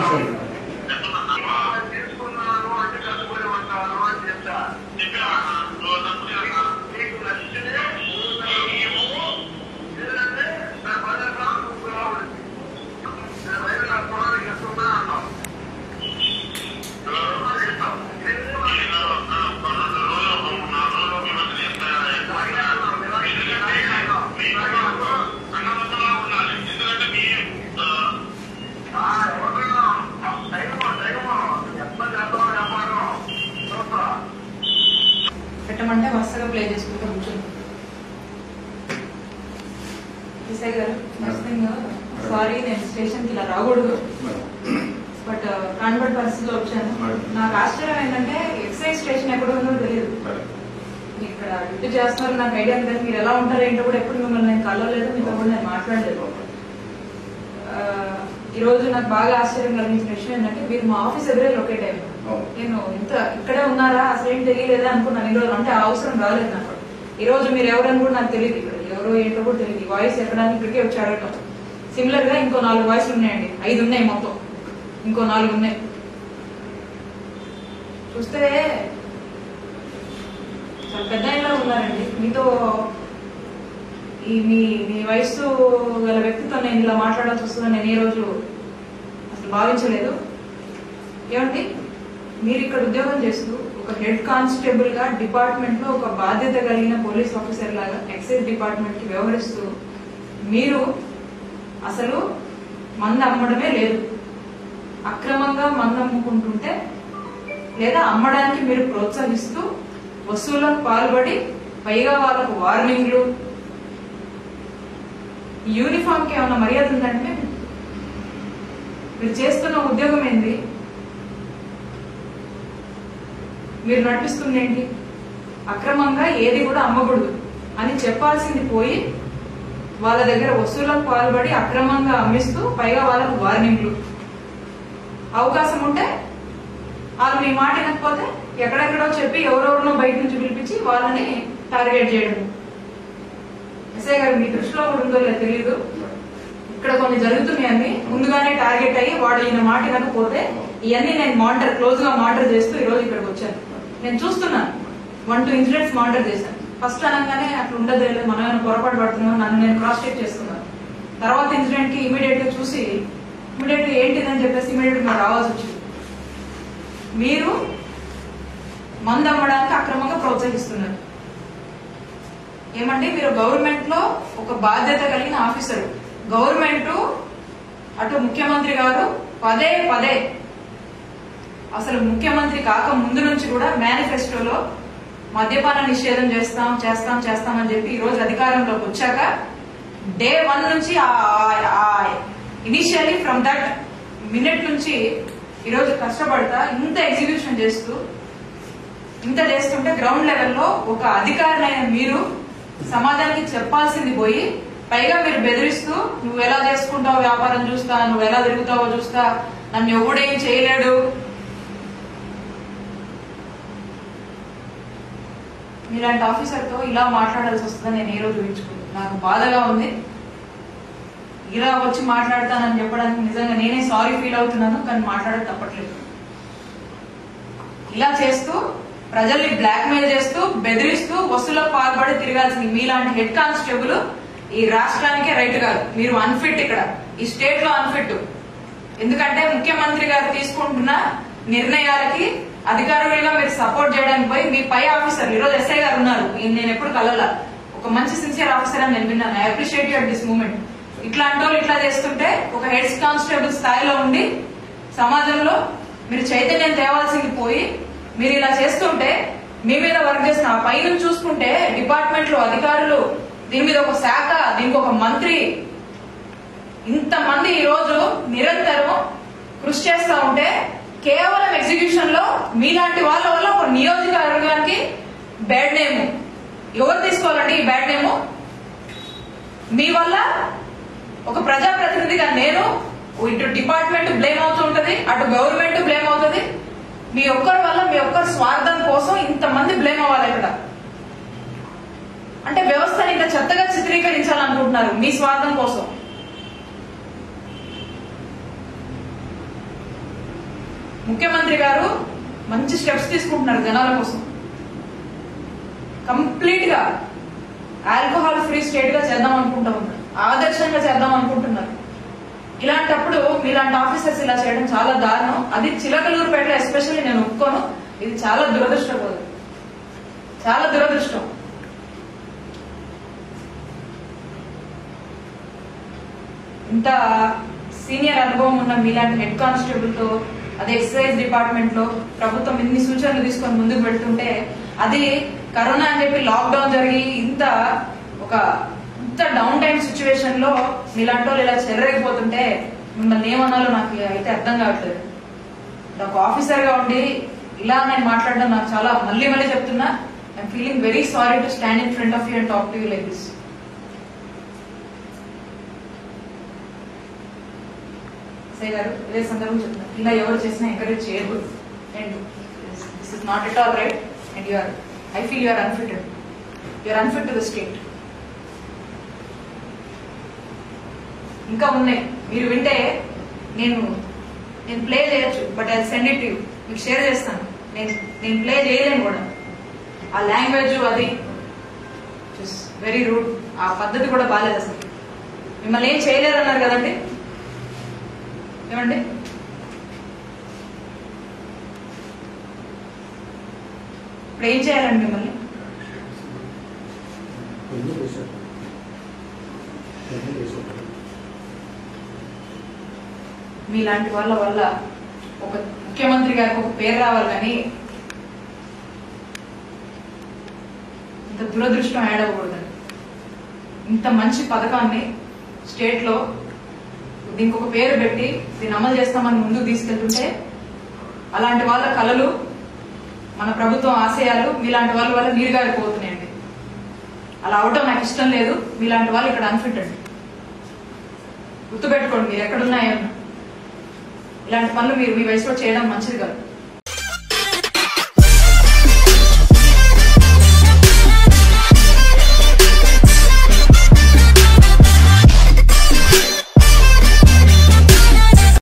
తీసుకున్నాను అంటే కట్టుబడి ఉంటాను అని చెప్తా నీకు నచ్చితే లేదంటే నా భద్రత నువ్వు రావడం నేను బయట నా పొలానికి వెళ్తున్నా అన్నావు పెట్టమంటే వరుసగా ప్లే చేసుకుంటూ కూర్చొని ఈసారి గారు ఫస్ట్ థింగ్ సారీ నేను స్టేషన్కి ఇలా రాకూడదు బట్ కాన్వర్ట్ పరిస్థితిలో వచ్చాను నాకు ఆశ్చర్యం ఏంటంటే ఎక్సైజ్ స్టేషన్ ఎక్కడ ఉందో తెలియదు మీరు ఇక్కడ డ్యూటీ చేస్తున్నారు నాకు ఐడియా ఉంది కానీ మీరు ఎలా ఉంటారు ఏంటో కూడా ఎప్పుడు మిమ్మల్ని నేను కలవలేదు మీతో కూడా నేను మాట్లాడలేదు ఆ, ఈ రోజు నాకు బాగా ఆశ్చర్యం కలిగించిన విషయం ఏంటంటే మీరు మా ఆఫీస్ ఎదురే లొకేట్ అయ్యారు అవును. నేను ఇంత ఇక్కడే ఉన్నారా అసలు ఏం తెలియలేదా అనుకున్నాను ఈ రోజు అంటే ఆ అవసరం రాలేదు నాకు ఈ రోజు మీరు ఎవరని కూడా నాకు తెలియదు ఇక్కడ ఎవరో ఏంటో కూడా తెలియదు వాయిస్ ఎక్కడానికి ఇక్కడికే వచ్చి అడగటం సిమిలర్ గా ఇంకో నాలుగు వాయిస్లు ఉన్నాయండి ఐదు ఉన్నాయి మొత్తం ఇంకో నాలుగు ఉన్నాయి చూస్తే చాలా పెద్ద ఆయనలా ఉన్నారండి మీతో ఈ మీ మీ వయస్సు గల వ్యక్తితో నేను ఇలా మాట్లాడాల్సి వస్తుందని నేను ఈ రోజు అసలు భావించలేదు ఏమండి మీరు ఇక్కడ ఉద్యోగం చేస్తూ ఒక హెడ్ కానిస్టేబుల్ గా డిపార్ట్మెంట్ లో ఒక బాధ్యత కలిగిన పోలీస్ ఆఫీసర్ లాగా ఎక్సైజ్ డిపార్ట్మెంట్ కి వ్యవహరిస్తూ మీరు అసలు మంద అమ్మడమే లేదు అక్రమంగా మంద అమ్ముకుంటుంటే లేదా అమ్మడానికి మీరు ప్రోత్సహిస్తూ వసూళ్లకు పాల్పడి పైగా వాళ్ళకు వార్నింగ్లు ఈ యూనిఫామ్ కి ఏమైనా మర్యాద ఉందంటే మీరు చేస్తున్న ఉద్యోగం ఏంది మీరు నడిపిస్తుంది ఏంటి అక్రమంగా ఏది కూడా అమ్మకూడదు అని చెప్పాల్సింది పోయి వాళ్ళ దగ్గర వస్తువులకు పాల్పడి అక్రమంగా అమ్మిస్తూ పైగా వాళ్ళకు వార్నింగ్లు అవకాశం ఉంటే వాళ్ళు మీ మాట వినకపోతే ఎక్కడెక్కడో చెప్పి ఎవరెవరినో బయట నుంచి పిలిపించి వాళ్ళని టార్గెట్ చేయడం ఎస్ఐ గారు మీ దృష్టిలో కూడా ఉందో లేదో తెలియదు ఇక్కడ కొన్ని జరుగుతున్నాయని ముందుగానే టార్గెట్ అయ్యి వాడు ఈయన మాట వినకపోతే ఇవన్నీ నేను మానిటర్ క్లోజ్ గా మానిటర్ చేస్తూ ఈ రోజు ఇక్కడికి వచ్చాను నేను చూస్తున్నాను వన్ టూ ఇన్సిడెంట్స్ మానిటర్ చేశాను ఫస్ట్ అనగానే అట్లా ఉండదు లేదు మనం ఏమైనా పొరపాటు పడుతున్నాం నన్ను నేను క్రాస్ చెక్ చేస్తున్నాను తర్వాత ఇన్సిడెంట్ కి ఇమీడియట్ గా చూసి ఇమీడియట్ గా ఏంటిదని చెప్పేసి ఇమీడియట్ గా రావాల్సి వచ్చింది మీరు మందు అమ్మడానికి అక్రమంగా ప్రోత్సహిస్తున్నారు ఏమంటే మీరు గవర్నమెంట్ లో ఒక బాధ్యత కలిగిన ఆఫీసర్ గవర్నమెంట్ అటు ముఖ్యమంత్రి గారు పదే పదే అసలు ముఖ్యమంత్రి కాక ముందు నుంచి కూడా మేనిఫెస్టోలో మద్యపాన నిషేధం చేస్తాం చేస్తాం చేస్తాం అని చెప్పి ఈ రోజు అధికారంలోకి వచ్చాక డే వన్ నుంచి ఇనిషియలీ ఫ్రమ్ దట్ మినిట్ నుంచి ఈరోజు కష్టపడతా ఇంత ఎగ్జిక్యూషన్ చేస్తూ ఇంత చేస్తుంటే గ్రౌండ్ లెవెల్లో ఒక అధికారినైన మీరు సమాజానికి చెప్పాల్సింది పోయి పైగా మీరు బెదిరిస్తూ నువ్వు ఎలా చేసుకుంటావు వ్యాపారం చూస్తా నువ్వు ఎలా తిరుగుతావో చూస్తా నన్ను ఎవడేం చేయలేడు మీలాంటి ఆఫీసర్తో ఇలా మాట్లాడాల్సి వస్తుందని నేను ఏ రోజు ఊహించుకోలేదు నాకు బాధగా ఉంది ఇలా వచ్చి మాట్లాడతానని చెప్పడానికి నిజంగా నేనే సారీ ఫీల్ అవుతున్నాను కానీ మాట్లాడక తప్పట్లేదు ఇలా చేస్తూ ప్రజల్ని బ్లాక్ మెయిల్ చేస్తూ బెదిరిస్తూ వసూలకు పాల్పడి తిరగాల్సింది మీలాంటి హెడ్ కానిస్టేబుల్ ఈ రాష్ట్రానికే రైట్ కాదు మీరు అన్ఫిట్ ఇక్కడ ఈ స్టేట్ లో అన్ఫిట్ ఎందుకంటే ముఖ్యమంత్రి గారు తీసుకుంటున్న నిర్ణయాలకి అధికారులుగా మీరు సపోర్ట్ చేయడానికి పోయి మీ పై ఆఫీసర్ ఈరోజు ఎస్ఐ గారు ఉన్నారు ఈయన నేను ఎప్పుడు కలవాల ఒక మంచి సిన్సియర్ ఆఫీసర్ అని నేను విన్నాను I appreciate at this moment ఇట్లాంటి వాళ్ళు ఇట్లా చేస్తుంటే ఒక హెడ్ కానిస్టేబుల్ స్థాయిలో ఉండి సమాజంలో మీరు చైతన్యం తేవాల్సింది పోయి మీరు ఇలా చేస్తుంటే మీ మీద వర్క్ చేసిన ఆ పైన చూసుకుంటే డిపార్ట్మెంట్ లో అధికారులు దీని మీద ఒక శాఖ దీనికి ఒక మంత్రి ఇంతమంది ఈ రోజు నిరంతరం కృషి చేస్తా ఉంటే కేవలం ఎగ్జిక్యూషన్ లో మీలాంటి వాళ్ళ వల్ల ఒక నియోజకవర్గానికి బ్యాడ్ నేమ్ ఎవరు తీసుకోవాలండి ఈ బ్యాడ్ నేమ్ మీ వల్ల ఒక ప్రజాప్రతినిధిగా నేను ఇటు డిపార్ట్మెంట్ బ్లేమ్ అవుతూ ఉంటది అటు గవర్నమెంట్ బ్లేమ్ అవుతుంది మీ ఒక్కరి వల్ల మీ ఒక్కరి స్వార్థం కోసం ఇంతమంది బ్లేమ్ అవ్వాలి ఇక్కడ అంటే వ్యవస్థని ఇంత చెత్తగా చిత్రీకరించాలనుకుంటున్నారు మీ స్వార్థం కోసం ముఖ్యమంత్రి గారు మంచి స్టెప్స్ తీసుకుంటున్నారు జనాల కోసం కంప్లీట్ గా ఆల్కహాల్ ఫ్రీ స్టేట్ గా చేద్దాం అనుకుంటా ఉన్నారు ఆదర్శంగా చేద్దాం అనుకుంటున్నారు ఇలాంటప్పుడు మీలాంటి ఆఫీసర్స్ ఇలా చేయడం చాలా దారుణం అది చిలకలూరుపేటలో ఎస్పెషల్లీ నేను ఒప్పుకోను ఇది చాలా దురదృష్టపోదు చాలా దురదృష్టం ఇంత సీనియర్ అనుభవం ఉన్న మీలాంటి హెడ్ కానిస్టేబుల్ తో అదే ఎక్సైజ్ డిపార్ట్మెంట్ లో ప్రభుత్వం ఇన్ని సూచనలు తీసుకొని ముందుకు వెళ్తుంటే అది కరోనా అని చెప్పి లాక్డౌన్ జరిగి ఇంత ఒక ఇంత డౌన్ టైం సిచ్యువేషన్ లో మీలాంటి వాళ్ళు ఇలా చెలరేగిపోతుంటే మిమ్మల్ని ఏమన్నాలో నాకు అయితే అర్థం కావట్లేదు ఒక ఆఫీసర్ గా ఉండి ఇలా నేను మాట్లాడడం నాకు చాలా మళ్ళీ మళ్ళీ చెప్తున్నా I'm feeling very sorry to stand in front of you and talk to you like this సే గారు ఇదే సందర్భం చెప్తున్నారు ఇలా ఎవరు చేసినా ఎంకరేజ్ చేయకూడదు and this is not at all right and you are I feel you are unfitted you are unfit to the state ఇంకా ఉన్నాయి మీరు వింటే నేను నేను ప్లే చేయొచ్చు but I send it you మీకు షేర్ చేస్తాను నేను నేను ప్లే చేయలేను కూడా ఆ లాంగ్వేజ్ అది వెరీ రూడ్ ఆ పద్ధతి కూడా బాగాలేదు అసలు మిమ్మల్ని ఏం చేయలేరు అన్నారు కదండి ఏమండి ఇప్పుడు ఏం చేయాలండి మిమ్మల్ని ఎన్ని చేశారు ఎన్ని చేశారు మీలాంటి వాళ్ళ వల్ల ఒక ముఖ్యమంత్రి గారికి ఒక పేరు రావాలి కానీ ఇంత దురదృష్టం యాడ్ అవ్వకూడదండి ఇంత మంచి పథకాన్ని స్టేట్ లో దీనికి ఒక పేరు పెట్టి దీన్ని అమలు చేస్తామని ముందుకు తీసుకెళ్తుంటే అలాంటి వాళ్ళ కళలు మన ప్రభుత్వం ఆశయాలు మీలాంటి వాళ్ళ వల్ల నీరు గారిపోతున్నాయండి అలా అవటం నాకు ఇష్టం లేదు మీలాంటి వాళ్ళు ఇక్కడ అన్ఫిట్ అండి గుర్తుపెట్టుకోండి మీరు ఎక్కడున్నాయన్నా ఇలాంటి పనులు మీరు మీ వయసులో చేయడం మంచిది కాదు